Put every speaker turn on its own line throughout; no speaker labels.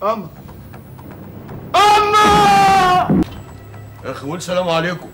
اما اما
يا اخي قول سلام عليكم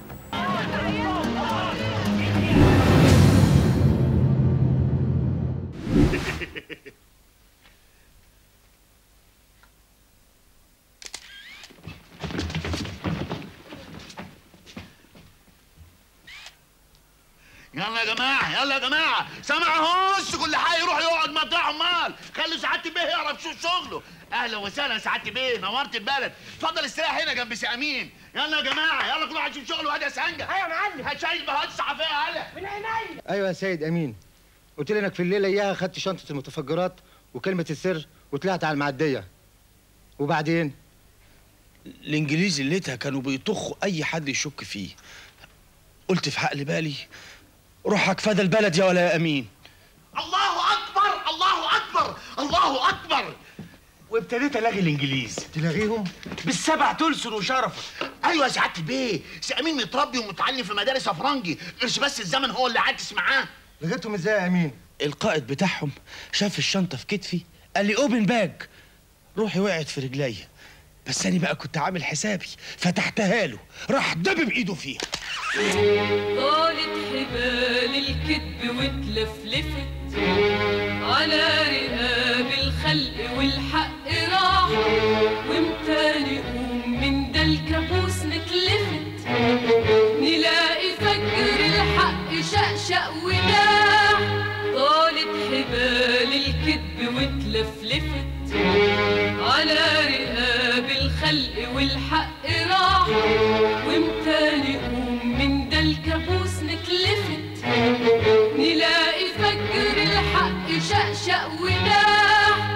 يلا يا جماعه يلا يا جماعه سامع هوس كل حي يروح يقعد مطرحه امال خلي سعادة بيه يعرف شو شغله اهلا وسهلا سعادة بيه نورت البلد اتفضل استريح هنا جنب سي امين يلا يا جماعه يلا كل واحد يشوف شغله وهدي يا سنجه ايوه يا معلم هتشيل بهات الصحفيه هلا من عينيا
ايوه يا سيد امين قلت لي انك في الليله اياها خدت شنطه المتفجرات وكلمه السر وطلعت على المعديه وبعدين
الانجليز الليتها كانوا بيطخوا اي حد يشك فيه قلت في عقل بالي روحك فدى البلد يا ولا يا امين
الله اكبر الله اكبر الله اكبر
وابتديت الاقي الانجليز
تلاغيهم
بالسبع تلسن وشرفك
ايوه يا سعاده بيه سي امين متربي ومتعلم في مدارس افرنجي غيرش بس الزمن هو اللي عاكس معاه
لقيتهم ازاي يا امين
القائد بتاعهم شاف الشنطه في كتفي قال لي اوبن باج روحي وقعت في رجليا بس انا بقى كنت عامل حسابي فتحتها له راح دبب ايده فيها
طالت حبال الكذب واتلفلفت على رقاب الخلق والحق راح وامتى نقوم من ده الكابوس نتلفت نلاقي فجر الحق شقشق وداح طالت حبال الكذب واتلفلفت على رقاب الخلق والحق راح وامتى نقوم من ده الكابوس نتلفت نلاقي فجر الحق شقشق وداح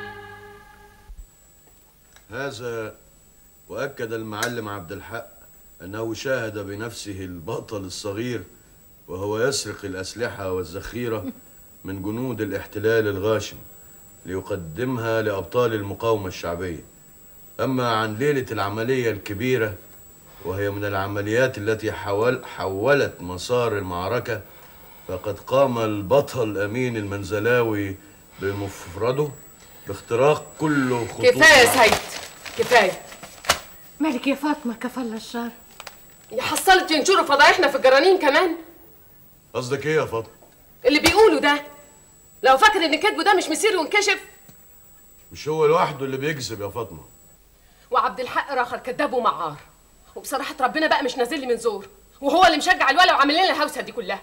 هذا وأكد المعلم عبد الحق أنه شاهد بنفسه البطل الصغير وهو يسرق الأسلحة والذخيرة من جنود الاحتلال الغاشم ليقدمها لأبطال المقاومة الشعبية أما عن ليلة العملية الكبيرة وهي من العمليات التي حول حولت مسار المعركة فقد قام البطل أمين المنزلاوي بمفرده باختراق كل خطوط
كفايه يا سيد كفايه
مالك يا فاطمة كفل الشر
يا حصلت ينشروا فضايحنا في الجرانين كمان
قصدك ايه يا فاطمه
اللي بيقولوا ده لو فاكر ان كذبه ده مش مسير وانكشف
مش هو لوحده اللي بيكذب يا فاطمه
وعبد الحق راخر كذاب ومعار وبصراحه ربنا بقى مش نازل لي من زور وهو اللي مشجع الولا وعامل لنا الهوسه دي كلها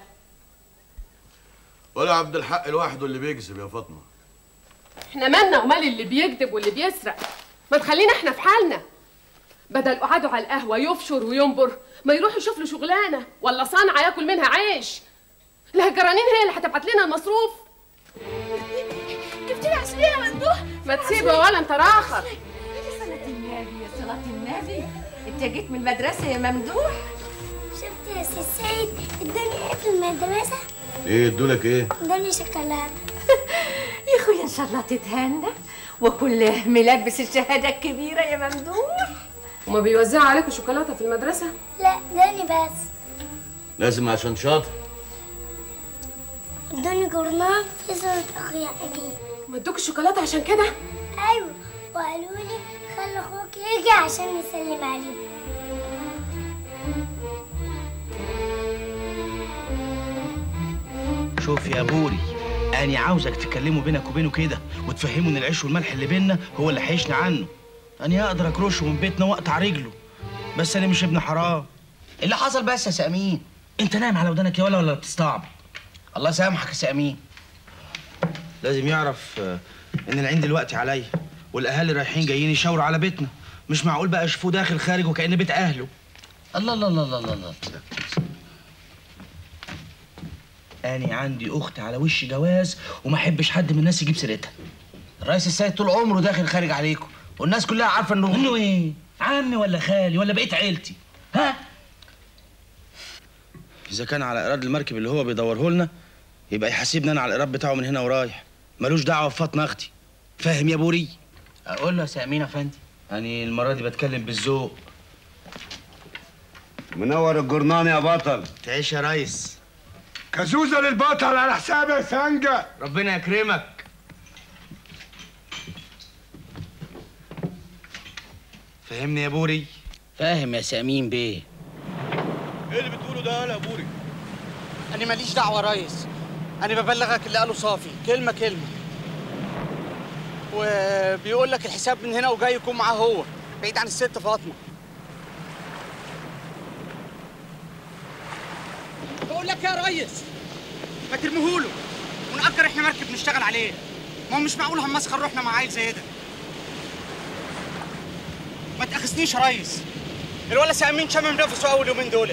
ولا عبد الحق لوحده اللي بيكذب يا فاطمه
احنا مالنا ومال اللي بيكذب واللي بيسرق ما تخلينا احنا في حالنا بدل قعدوا على القهوه يفشر وينبر ما يروح يشوف له شغلانه ولا صنعه ياكل منها عيش لا الجرانين هي اللي هتبعت لنا المصروف
جبت لي عشرية يا ممدوح
ما تسيبه ولا انت راخر
صلاة النبي يا صلاة النبي انت جيت من المدرسة يا ممدوح
شفت يا سي سيد اداني ايه في المدرسة؟
ايه ادولك ايه
اداني شوكولاتة
يا اخويا ان شاء الله تتهنى وكل ملبس الشهادة الكبيرة يا ممدوح
وما بيوزعوا عليكم شوكولاته في المدرسه
لا اداني بس
لازم عشان شاطر
اداني جورنال في صورة اخويا اجيب
ما ادوك الشوكولاته عشان كده
ايوه وقالوا لي خلي اخوك يجي عشان نسلم عليه
شوف يا بوري انا عاوزك تكلموا بينك وبينه كده وتفهموا ان العيش والملح اللي بينا هو اللي هيشني عنه انا هقدر اكرشه من بيتنا واقطع رجله بس انا مش ابن حرام
اللي حصل بس يا سامين
انت نايم على ودانك يا ولا ولا بتستعبط
الله يسامحك يا سامين
لازم يعرف آه، ان العين دلوقتي عليا والاهالي رايحين جايين يشاوروا على بيتنا مش معقول بقى يشوفوه داخل خارج وكأن بيت اهله
الله الله الله الله الله, الله.
انا عندي اخت على وش جواز وما احبش حد من الناس يجيب سيرتها
الرئيس السيد طول عمره داخل خارج عليكم والناس كلها عارفه انه
انه ايه عمي ولا خالي ولا بقيت عيلتي ها اذا كان على ايراد المركب اللي هو بيدوره لنا يبقى يحاسبني انا على الايراد بتاعه من هنا ورايح ملوش دعوه بفاطمه اختي فاهم يا بوري
اقول له يا سامين يا فندم
يعني المره دي بتكلم بالذوق
منور الجرنان يا بطل
تعيش يا ريس
كزوزة للبطل على حساب يا سانجا
ربنا يكرمك فهمني يا بوري
فاهم يا سمين بيه
ايه اللي بتقوله ده يا بوري
انا ماليش دعوه يا ريس انا ببلغك اللي قاله صافي كلمه كلمه وبيقول لك الحساب من هنا وجاي يكون معاه هو بعيد عن الست فاطمه بقول لك يا ريس ما ترميهوله ونأجر احنا مركب نشتغل عليه ما هو مش معقول هنمسخر روحنا مع عيل زي ده ما تاخذنيش يا ريس الولا سامين شامم نفسه اول يومين دول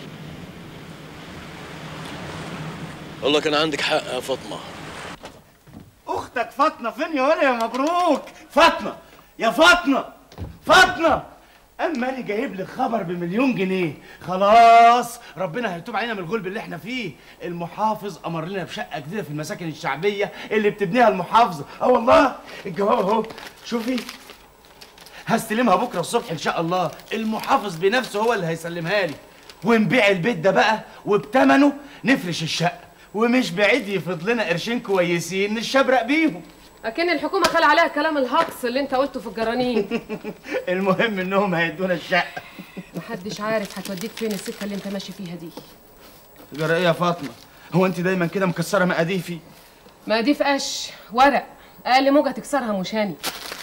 والله كان عندك حق يا فاطمه
اختك فاطمه فين يا ولا يا مبروك فاطمه يا فاطمه فاطمه اما انا جايب لك خبر بمليون جنيه خلاص ربنا هيتوب علينا من الغلب اللي احنا فيه المحافظ امر لنا بشقه جديده في المساكن الشعبيه اللي بتبنيها المحافظه اه والله الجواب اهو شوفي هستلمها بكره الصبح ان شاء الله المحافظ بنفسه هو اللي هيسلمها لي ونبيع البيت ده بقى وبتمنه نفرش الشقه ومش بعيد يفضل لنا قرشين كويسين نشبرق بيهم
اكن الحكومه خلى عليها كلام الهجص اللي انت قلته في الجرانين
المهم انهم هيدونا الشقه
محدش عارف هتوديك فين السكه اللي انت ماشي فيها دي
جرى ايه يا فاطمه هو انت دايما كده مكسره مقاديفي
ما دي في قش ورق اقل موجه تكسرها مشاني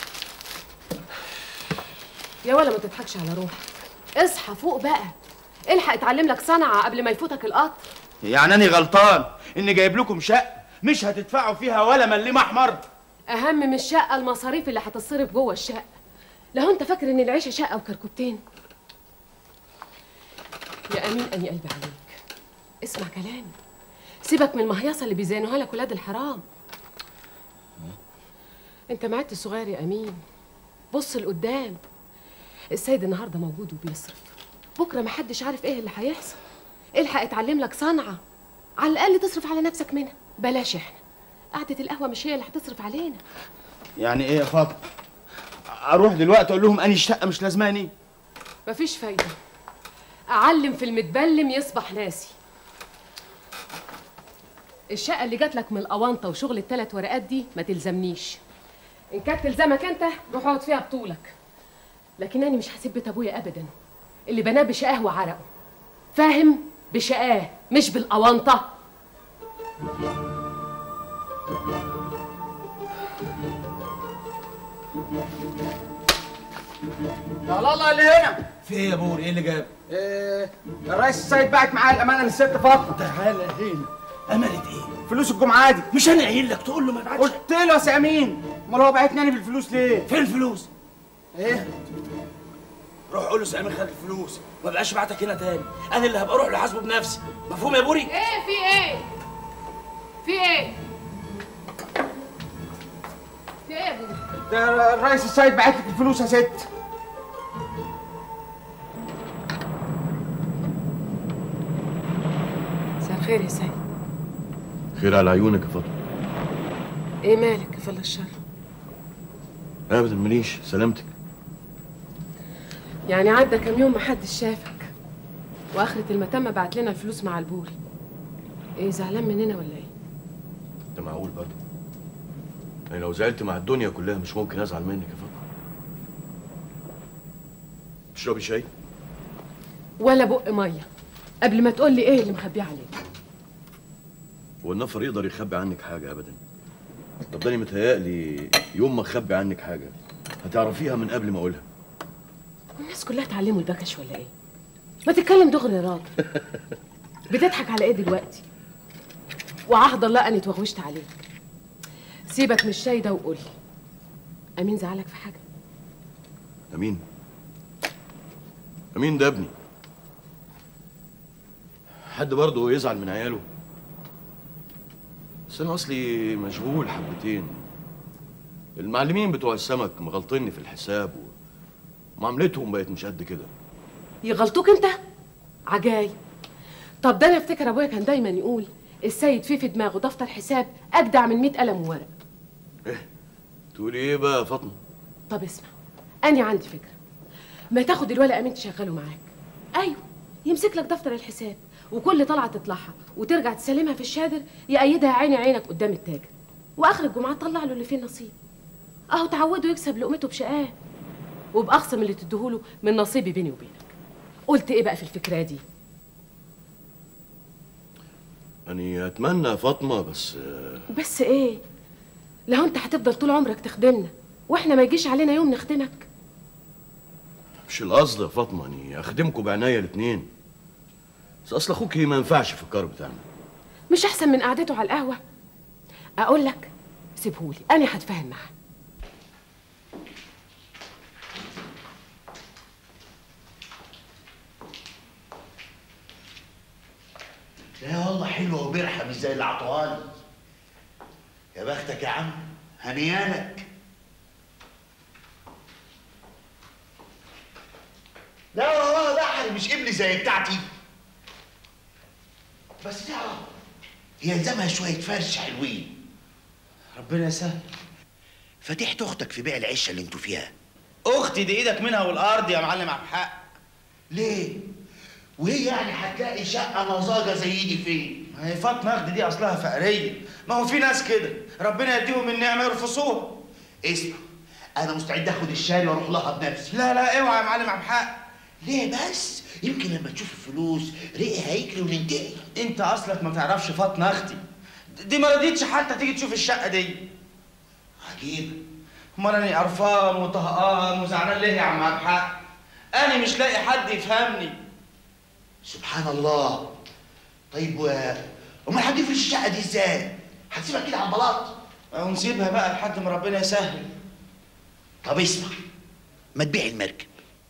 يا ولا ما تضحكش على روحك اصحى فوق بقى الحق اتعلم لك صنعه قبل ما يفوتك القطر
يعني انا غلطان اني جايب لكم شقه مش هتدفعوا فيها ولا مليم احمر
اهم من الشقه المصاريف اللي هتصرف جوه الشقه لو انت فاكر ان العيشه شقه وكركبتين يا امين اني قلبي عليك اسمع كلامي سيبك من المهيصه اللي بيزينوها لك ولاد الحرام انت معدت الصغير يا امين بص لقدام السيد النهارده موجود وبيصرف بكره محدش عارف ايه اللي هيحصل الحق اتعلم لك صنعه على الاقل تصرف على نفسك منها بلاش احنا قعده القهوه مش هي اللي هتصرف علينا
يعني ايه يا فاطمه اروح دلوقتي اقول لهم اني الشقه مش لازماني
مفيش فايده اعلم في المتبلم يصبح ناسي الشقه اللي جات لك من الاونطه وشغل الثلاث ورقات دي ما تلزمنيش ان كانت تلزمك انت روح اقعد فيها بطولك لكن انا مش هسيب بيت ابويا ابدا اللي بناه بشقاه وعرقه فاهم بشقاه مش بالاونطه
يا الله اللي هنا
في ايه يا بوري ايه اللي جاب
إيه الرئيس السيد بعت معاه الامانه للست فاطمه
تعالى هنا امانه ايه
فلوس الجمعه دي
مش انا قايل لك تقول له ما يبعتش
قلت له يا سامين امال هو بعتني انا بالفلوس ليه
فين الفلوس
ايه
روح قول له سامي خد الفلوس ما بقاش بعتك هنا تاني انا اللي هبقى اروح لحاسبه بنفسي مفهوم يا بوري
ايه في ايه في ايه في ايه يا بابا
ده الرئيس السيد بعت لك الفلوس يا ست
مساء الخير يا سيد
خير على عيونك يا فاطمه
ايه مالك كفل الشر
ابدا ماليش سلامتك
يعني عدى كام يوم محدش شافك واخرة المتمة بعت لنا الفلوس مع البوري ايه زعلان مننا ولا ايه
انت معقول برضه يعني لو زعلت مع الدنيا كلها مش ممكن ازعل منك يا فاطمه تشربي شاي
ولا بق ميه قبل ما تقول لي ايه اللي مخبيه عليك
هو النفر يقدر يخبي عنك حاجه ابدا طب ده أنا متهيألي يوم ما اخبي عنك حاجه هتعرفيها من قبل ما اقولها
الناس كلها اتعلموا البكش ولا ايه ما تتكلم دغري يا راجل بتضحك على ايه دلوقتي وعهد الله اني اتوغوشت عليك سيبك من الشاي ده وقول لي امين زعلك في حاجه
امين امين ده ابني حد برضه يزعل من عياله بس انا اصلي مشغول حبتين المعلمين بتوع السمك مغلطيني في الحساب ومعاملتهم بقت مش قد كده
يغلطوك انت عجاي طب ده انا افتكر ابويا كان دايما يقول السيد فيه في دماغه دفتر حساب اجدع من 100 قلم وورق
تقولي ايه بقى يا فاطمه
طب اسمع انا عندي فكره ما تاخد الولد امين تشغله معاك ايوه يمسك لك دفتر الحساب وكل طلعه تطلعها وترجع تسلمها في الشادر يأيدها عيني عينك قدام التاجر واخر الجمعه تطلع له اللي فيه نصيب اهو تعوده يكسب لقمته بشقاه وباقصى من اللي تديهوله من نصيبي بيني وبينك قلت ايه بقى في الفكره دي
أني أتمنى يا فاطمة بس آه،
بس ايه لو انت هتفضل طول عمرك تخدمنا واحنا ما يجيش علينا يوم نخدمك
مش القصد يا فاطمة أني أخدمكم بعناية الاتنين بس أصل أخوكي ما ينفعش في الكار بتاعنا
مش احسن من قعدته على القهوه اقول لك سيبهولي انا هتفاهم معاه
لا والله حلوه وبرحه مش زي اللي عطوها يا بختك يا عم هنيالك لا والله بحر مش قبلي زي بتاعتي بس تعرف هي يلزمها شويه فرش حلوين
ربنا يسهل
فتحت اختك في بيع العشه اللي انتوا فيها
اختي دي ايدك منها والارض يا معلم عبد الحق
ليه وهي يعني هتلاقي شقه نظاجه زي دي فين
ما هي فاطمه اخد دي اصلها فقريه ما هو في ناس كده ربنا يديهم النعمه يرفصوها
اسمع انا مستعد اخد الشاري واروح لها بنفسي
لا لا اوعى يا معلم عبد الحق
ليه بس يمكن لما تشوف الفلوس رقي هيجري وننتهي
انت اصلك ما تعرفش فاطمه اختي دي ما رضيتش حتى تيجي تشوف الشقه دي
عجيب
امال انا قرفان وطهقان وزعلان ليه يا عم عبد الحق انا مش لاقي حد يفهمني
سبحان الله طيب و امال هتفرش الشقه دي ازاي هتسيبها كده على البلاط
او نسيبها بقى لحد ما ربنا يسهل
طب اسمع ما تبيع المركب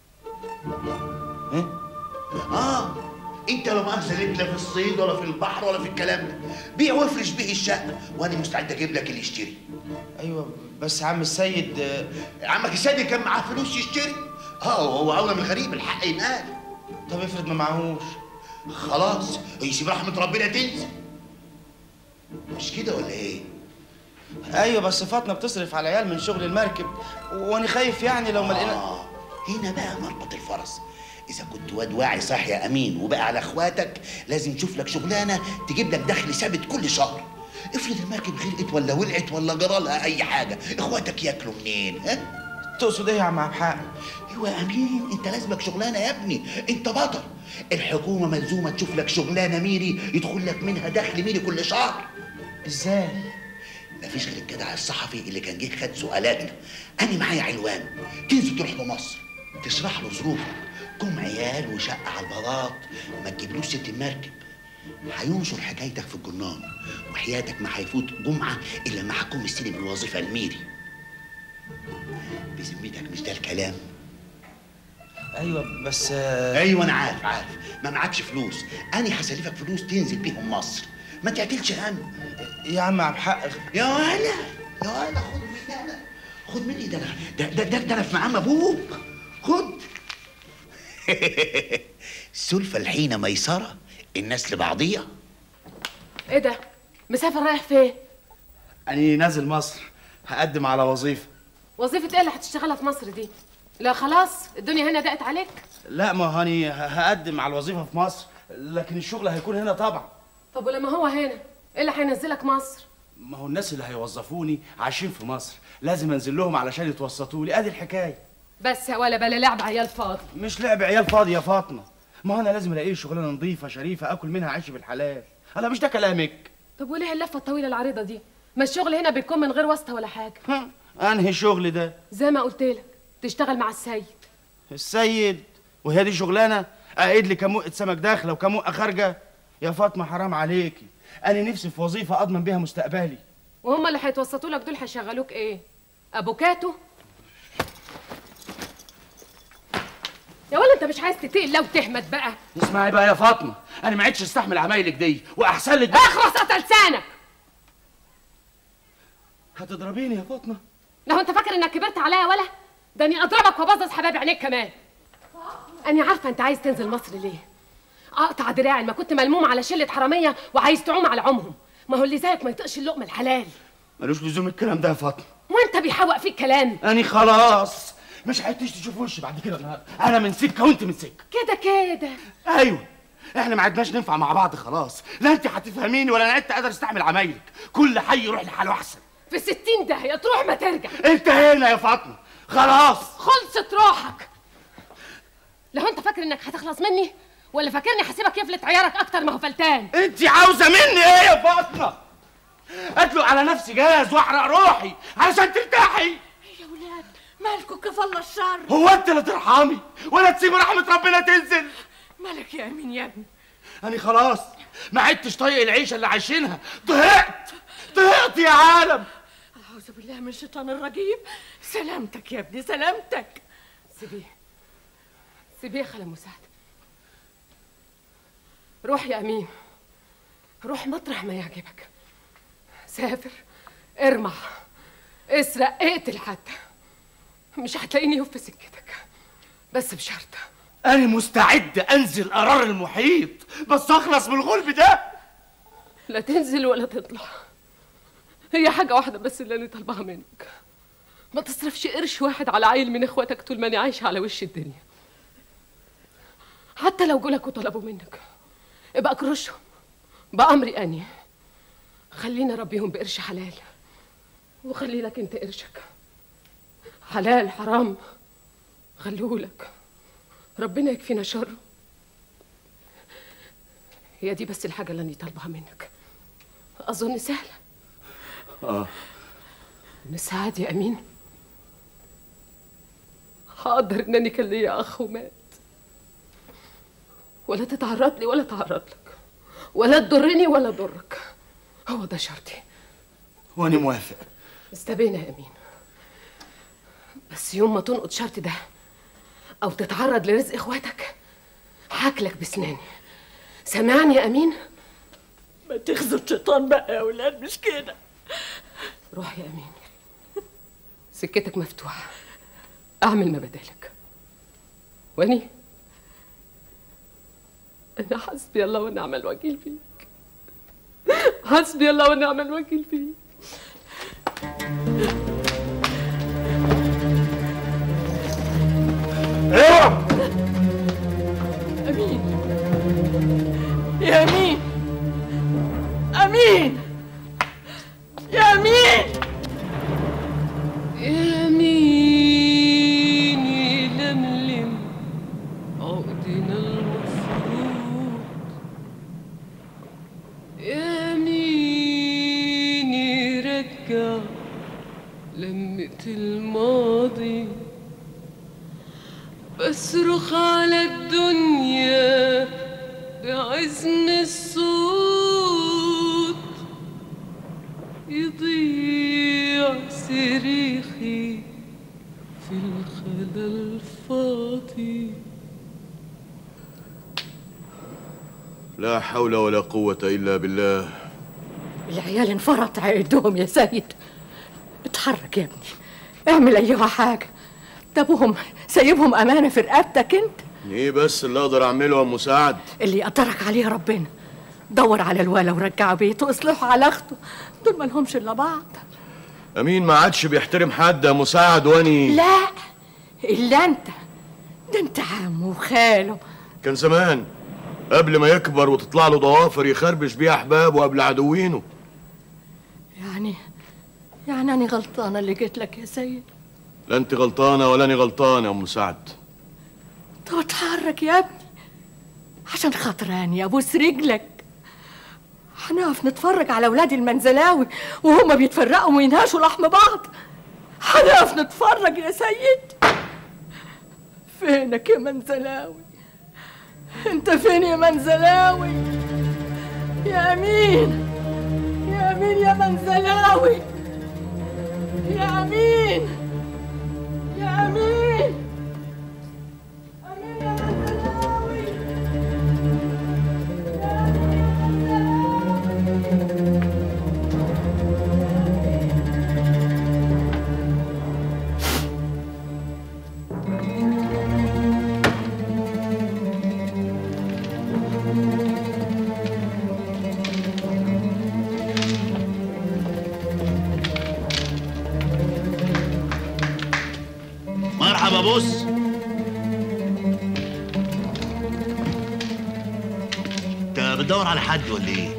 ايه
اه انت لو مؤاخذه لا في الصيد ولا في البحر ولا في الكلام ده بيع وافرش به الشقه وانا مستعد اجيب لك اللي يشتري
ايوه بس عم السيد آه،
عمك السيد كان معاه فلوس يشتري اه هو اولى من الغريب الحق ينقال
طب افرض ما معهوش
خلاص يسيب رحمه ربنا تنزل مش كده ولا ايه
ايوه بس فاطمه بتصرف على العيال من شغل المركب وانا خايف يعني لو ما لقينا
آه. هنا بقى مربط الفرس إذا كنت واد واعي صح يا أمين وبقى على إخواتك لازم تشوف لك شغلانة تجيب لك دخل ثابت كل شهر افرض المركب غرقت ولا ولعت ولا جرالها أي حاجة إخواتك ياكلوا منين ها؟
تقصد ايه يا عم عبد الحق
ايوه يا امين انت لازمك شغلانه يا ابني انت بطل الحكومه ملزومه تشوف لك شغلانه ميري يدخل لك منها دخل ميري كل شهر
ازاي
مفيش غير الجدع الصحفي اللي كان جه خد سؤالاتنا انا معايا عنوان تنزل تروح له مصر تشرح له ظروفك كم عيال وشقه على البلاط ما تجيبلوش ست المركب هينشر حكايتك في الجرنان وحياتك ما هيفوت جمعه الا لما هتكون مستلم الوظيفه الميري بذمتك مش ده الكلام
ايوه بس آه،
ايوه انا عارف عارف ما معكش فلوس انا هسلفك فلوس تنزل بيهم مصر ما تعتلش هم
يا عم عبد الحق
يا ولا يا ولا خد مني انا خد مني ده انا ده ده ده, ده انا في مقام ابوك خد سلفة الحين ميسرة الناس لبعضيها
ايه ده مسافر رايح فين
أنا نازل مصر هقدم على وظيفة
وظيفه ايه اللي هتشتغلها في مصر دي لا خلاص الدنيا هنا ضاقت عليك
لا ما هاني ه- هقدم على الوظيفة في مصر لكن الشغل هيكون هنا طبعا
طب ولما هو هنا ايه اللي هينزلك مصر
ما هو الناس اللي هيوظفوني عايشين في مصر لازم انزل لهم علشان يتوسطوا لي ادي الحكايه
بس يا ولا بلا لعب عيال فاضي
مش لعب عيال فاضي يا فاطمه ما هو انا لازم الاقي لي شغلانه نظيفه شريفه اكل منها عيش بالحلال انا مش ده كلامك
طب وليه اللفه الطويله العريضه دي ما الشغل هنا بيكون من غير واسطه ولا حاجه
ها انهي الشغل ده
زي ما قلت لك تشتغل مع السيد
السيد وهي دي شغلانه اقيد لي كموقه سمك داخله وكموقه خارجه يا فاطمه حرام عليكي انا نفسي في وظيفه اضمن بيها مستقبلي
وهم اللي هيتوسطوا لك دول هيشغلوك ايه ابوكاتو يا ولا انت مش عايز تتقل لو تهمت بقى
اسمعي بقى يا فاطمه انا ما عدتش استحمل عمايلك دي واحسن لك
اخرس قطع لسانك
هتضربيني يا فاطمه
لو انت فاكر انك كبرت عليا ولا ده اني اضربك وابظظ حباب عينيك كمان انا عارفه انت عايز تنزل مصر ليه اقطع دراعي ما كنت ملموم على شله حراميه وعايز تعوم على عمهم ما هو اللي زيك ما يطقش اللقمه الحلال
ملوش لزوم الكلام ده يا فاطمه
وانت بيحوق فيك كلام
اني خلاص مش عدتش تشوف وشي بعد كده النهارده انا من سكه وانت من سكه
كده كده
ايوه احنا ما عدناش ننفع مع بعض خلاص لا انت هتفهميني ولا انا عدت قادر استحمل عمايلك كل حي يروح لحاله احسن
في ستين داهيه تروح ما ترجع
انت هنا يا فاطمه
خلاص
خلصت روحك لو انت فاكر انك هتخلص مني ولا فاكرني هسيبك يفلت عيارك اكتر ما هو فلتان
انت عاوزه مني ايه يا فاطمه ادلق على نفسي جاز واحرق روحي علشان ترتاحي
يا ولاد مالكوا كفالة الشر
هو انت اللي ترحمي ولا تسيب رحمه ربنا تنزل
مالك يا امين يا ابني
انا خلاص ما عدتش طايق العيشه اللي عايشينها طهقت طهقت يا عالم
اعوذ بالله من الشيطان الرجيم سلامتك يا ابني سلامتك
سيبيه سيبيه يا خاله مساعد روح يا امين روح مطرح ما يعجبك سافر ارمح اسرق اقتل حتى مش هتلاقيني يوم في سكتك بس بشرط
انا مستعد انزل قرار المحيط بس اخلص من الغلب ده
لا تنزل ولا تطلع هي حاجة واحدة بس اللي أنا طالباها منك ما تصرفش قرش واحد على عيل من إخواتك طول ما أنا عايشة على وش الدنيا حتى لو جولك وطلبوا منك ابقى كرشهم بأمري أني خلينا ربيهم بقرش حلال وخلي لك أنت قرشك حلال حرام خلوهولك ربنا يكفينا شره هي دي بس الحاجة اللي أنا طالبها منك أظن سهلة
اه
مساعد يا أمين هقدر إنني كان ليا أخ ومات ولا تتعرض لي ولا تعرض لك ولا تضرني ولا ضرك هو ده شرطي
وانا موافق
استبينا يا أمين بس يوم ما تنقض شرطي ده أو تتعرض لرزق إخواتك هاكلك بسناني سامعني يا أمين
ما تخزوا الشيطان بقى يا ولاد مش كده
روح يا أمين سكتك مفتوحة أعمل ما بدالك وأني أنا حسبي الله ونعم الوكيل فيك حسبي الله ونعم الوكيل فيك
ايوه
امين يا امين امين يا امين
يا مين يلملم عقدنا المفروض يا مين يرجع لمة الماضي بصرخ على الدنيا بعزم الصوت يضيع صريخي في الخلا الفاضي
لا حول ولا قوة إلا بالله
العيال انفرط عيدهم يا سيد اتحرك يا ابني اعمل ايها حاجة ده ابوهم سايبهم امانة في رقبتك انت
ايه بس اللي اقدر اعمله يا مساعد
اللي يقدرك عليه ربنا دور على الولا ورجعه بيته اصلحوا على اخته دول ما لهمش الا بعض
امين ما عادش بيحترم حد يا مساعد واني
لا الا انت ده انت عمه وخاله
كان زمان قبل ما يكبر وتطلع له ضوافر يخربش بيها احبابه قبل عدوينه
يعني يعني انا غلطانه اللي جيت لك يا سيد
لا انت غلطانه ولا اني غلطان يا ام مساعد
طب اتحرك يا ابني عشان خاطراني ابوس رجلك هنقف نتفرج على اولاد المنزلاوي وهما بيتفرقوا وينهشوا لحم بعض هنقف نتفرج يا سيد فينك يا منزلاوي انت فين يا منزلاوي يا امين يا امين يا منزلاوي يا امين يا امين امين يا منزلاوي
مرحبا بص انت بتدور على حد ولا ايه؟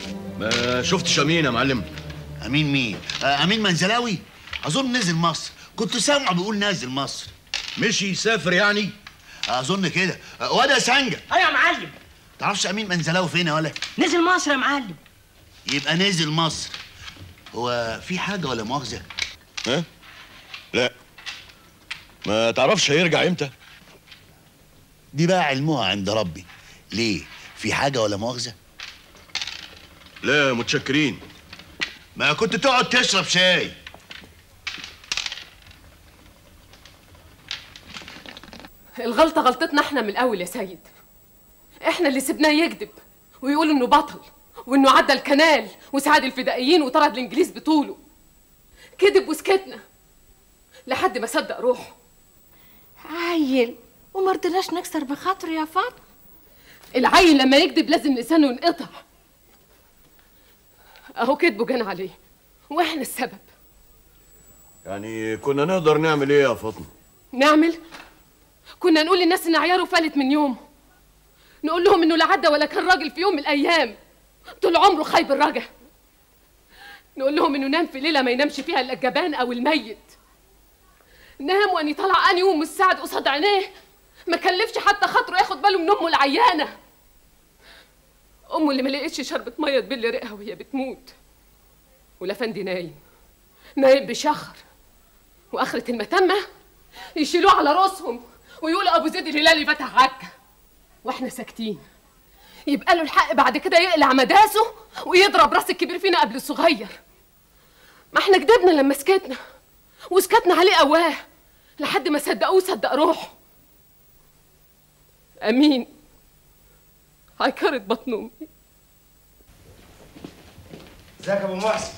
ما شفتش امين يا معلم
امين مين؟ آه، امين منزلاوي اظن نزل مصر كنت سامعه بيقول نازل مصر
مشي يسافر يعني
اظن كده واد يا سنجة
ايوه يا معلم
تعرفش امين منزلاوي فين يا ولا
نزل مصر يا معلم
يبقى نزل مصر هو في حاجه ولا مؤاخذه
ها لا ما تعرفش هيرجع امتى
دي بقى علمها عند ربي ليه في حاجه ولا مؤاخذه
لا متشكرين
ما كنت تقعد تشرب شاي
الغلطة غلطتنا احنا من الأول يا سيد احنا اللي سبناه يكذب ويقول انه بطل وانه عدى الكنال وساعد الفدائيين وطرد الانجليز بطوله كذب وسكتنا لحد ما صدق روحه
عيل وما رضيناش نكسر بخاطره يا فاطمه
العيل لما يكذب لازم لسانه ينقطع اهو كذبه جان عليه واحنا السبب
يعني كنا نقدر نعمل ايه يا فاطمه
نعمل كنا نقول للناس ان عياره فلت من يوم نقول لهم انه لا عدى ولا كان راجل في يوم من الايام طول عمره خايب الرجا نقول لهم انه نام في ليله ما ينامش فيها الا الجبان او الميت نام واني طلع اني يوم السعد قصاد عينيه ما كلفش حتى خاطره ياخد باله من امه العيانه امه اللي ما لقيتش شربة ميه تبل ريقها وهي بتموت والافندي نايم نايم بشخر واخرة المتمه يشيلوه على راسهم ويقولوا ابو زيد الهلالي فتح عكا واحنا ساكتين يبقى له الحق بعد كده يقلع مداسه ويضرب راس الكبير فينا قبل الصغير ما احنا كدبنا لما سكتنا وسكتنا عليه قواه لحد ما صدقوه وصدق روحه امين عكرت بطن امي
ازيك يا ابو محسن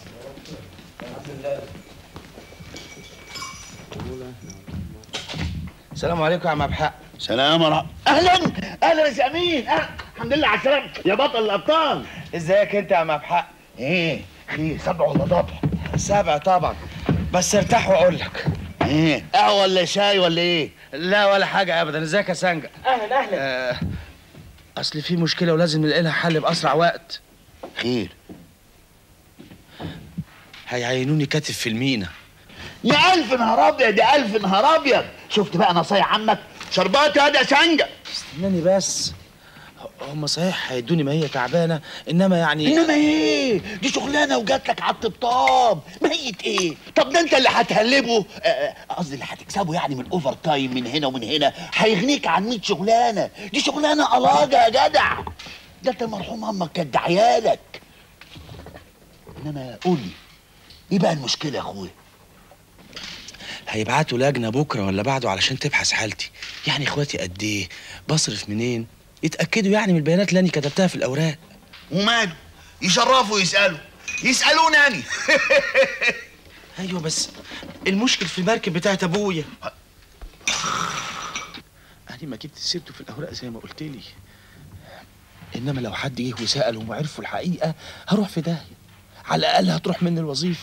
السلام عليكم يا عم ابو حق
سلام ورحمة اهلا اهلا يا امين أهلا. الحمد لله على السلامه يا بطل الابطال
ازيك انت يا عم ابو حق
ايه خير سبع ولا ضبع
سبع طبعا بس ارتاح واقول لك
ايه قهوه ولا شاي ولا ايه
لا ولا حاجه ابدا ازيك يا سانجا
اهلا اهلا
آه اصل في مشكله ولازم نلاقي لها حل باسرع وقت
خير
هيعينوني كاتب في المينا
يا الف نهار ابيض يا الف نهار ابيض شفت بقى نصايح عمك شربات يا يا سنجة
استناني بس هم صحيح هيدوني ما هي تعبانه انما يعني
انما ايه دي شغلانه وجات لك على الطبطاب ميت ايه طب ده انت اللي هتهلبه آه، آه، قصدي اللي هتكسبه يعني من اوفر تايم من هنا ومن هنا هيغنيك عن 100 شغلانه دي شغلانه الاجه يا جدع ده انت المرحوم امك كانت دعيالك انما قول لي ايه بقى المشكله يا اخويا
هيبعتوا لجنه بكره ولا بعده علشان تبحث حالتي يعني اخواتي قد ايه بصرف منين يتاكدوا يعني من البيانات اللي انا كتبتها في الاوراق
وماله يشرفوا يسالوا يسالوني انا
ايوه بس المشكل في المركب بتاعت ابويا انا ما جبت سيرته في الاوراق زي ما قلت لي انما لو حد جه وسالهم وعرفوا الحقيقه هروح في داهيه على الاقل هتروح مني الوظيفه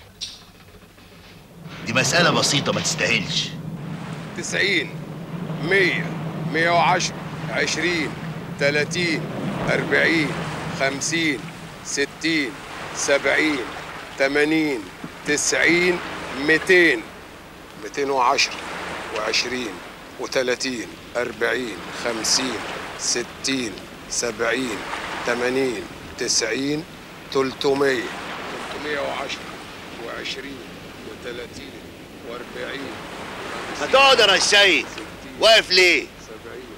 دي مساله بسيطه ما تستاهلش
تسعين مية مية وعشرة عشرين تلاتين أربعين خمسين ستين سبعين تمانين تسعين ميتين ميتين وعشرة وعشرين وتلاتين أربعين خمسين ستين سبعين تمانين تسعين تلتمية تلتمية وعشرة وعشرين وتلاتين وأربعين
ما تقعد يا السيد واقف ليه
سبعين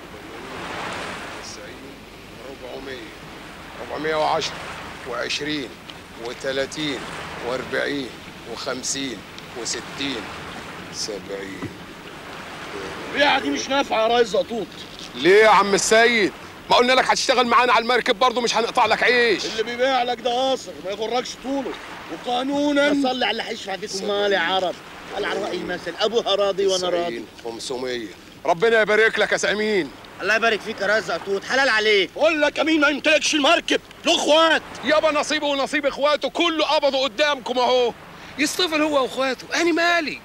تسعين ربعمية ربعمية وعشرة وعشرين وتلاتين واربعين وخمسين وستين سبعين
البيعة دي مش نافعة يا ريس زقطوط
ليه يا عم السيد؟ ما قلنا لك هتشتغل معانا على المركب برضه مش هنقطع لك عيش
اللي بيبيع لك ده قاصر ما يغركش طوله وقانونا
صلي على اللي هيشفع فيكم مال يا عرب قال على رأي المثل أبوها راضي وأنا راضي
500 ربنا يبارك لك يا سامين
الله يبارك فيك يا رزق توت حلال عليك
بقول لك امين ما يمتلكش المركب له اخوات
يابا نصيبه ونصيب اخواته كله قبضوا قدامكم اهو يصطفل هو واخواته انا مالي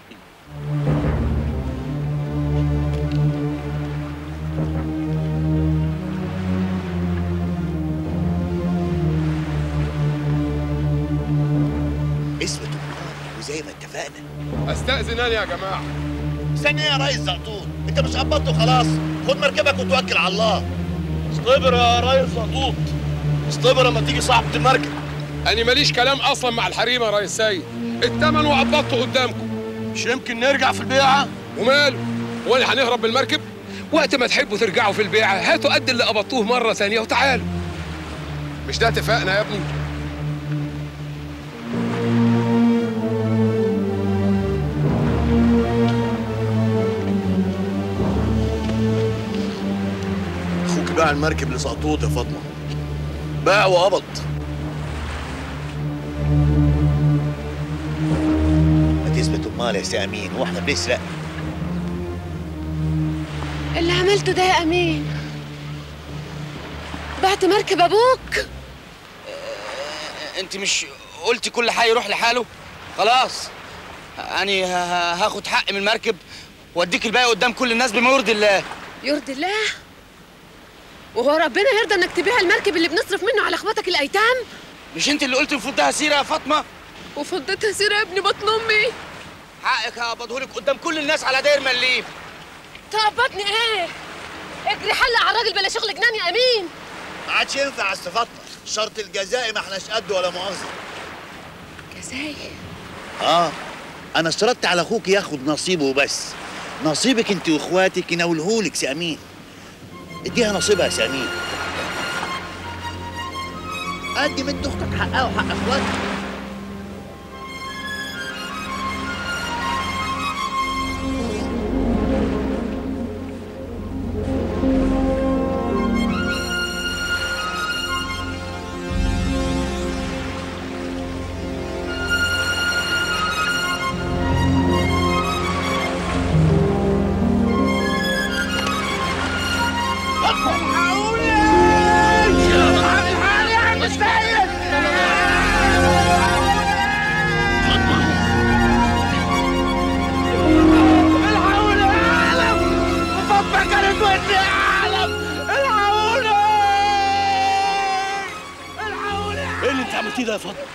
اسمه تجار وزي ما اتفقنا
استاذن مستأذناني يا جماعة
استنى ايه يا ريس زقطوط انت مش قبضته خلاص خد مركبك وتوكل على الله
اصطبر يا ريس زقطوط اصطبر لما تيجي صاحبة المركب
أنا ماليش كلام أصلا مع الحريم يا ريس سيد التمن وقبضته قدامكم
مش يمكن نرجع في البيعة
وماله هو اللي هنهرب بالمركب وقت ما تحبوا ترجعوا في البيعة هاتوا قد اللي قبضتوه مرة ثانية وتعالوا مش ده اتفقنا يا ابني
اخوك باع المركب لسقطوط يا فاطمة باع وقبض
ما تثبت امال يا سي امين واحنا بنسرق
اللي عملته ده يا امين بعت مركب ابوك
انت مش قلتي كل حي يروح لحاله خلاص اني ه- ه- هاخد حقي من المركب واديك الباقي قدام كل الناس بما يرضي الله
يرضي الله وهو ربنا يرضى انك تبيع المركب اللي بنصرف منه على اخواتك الايتام
مش انت اللي قلتي نفضها سيره يا فاطمه
وفضتها سيره يا ابني بطن امي
حقك هقبضهولك قدام كل الناس على داير مليم
تقبضني ايه اجري حلق على الراجل بلا شغل جنان يا امين
ما عادش ينفع يا أستاذ فاطمه الشرط الجزائي ما احناش قده ولا مؤاخذه
جزاي
اه انا اشترطت على اخوك ياخد نصيبه وبس نصيبك انت واخواتك يناولهولك سي امين اديها نصيبها يا سي امين قدم انت اختك حقها وحق اخواتك
ايه اللي انت عملتيه ده يا فاطمة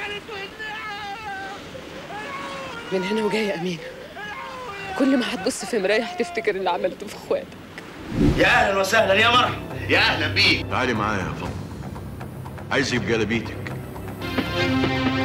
من هنا وجاي يا امين كل ما هتبص في مرايه هتفتكر اللي عملته في اخواتك
يا اهلا وسهلا يا مرحبا يا اهلا بيك
تعالي معايا يا فاطمه عايز يبقى جلابيتك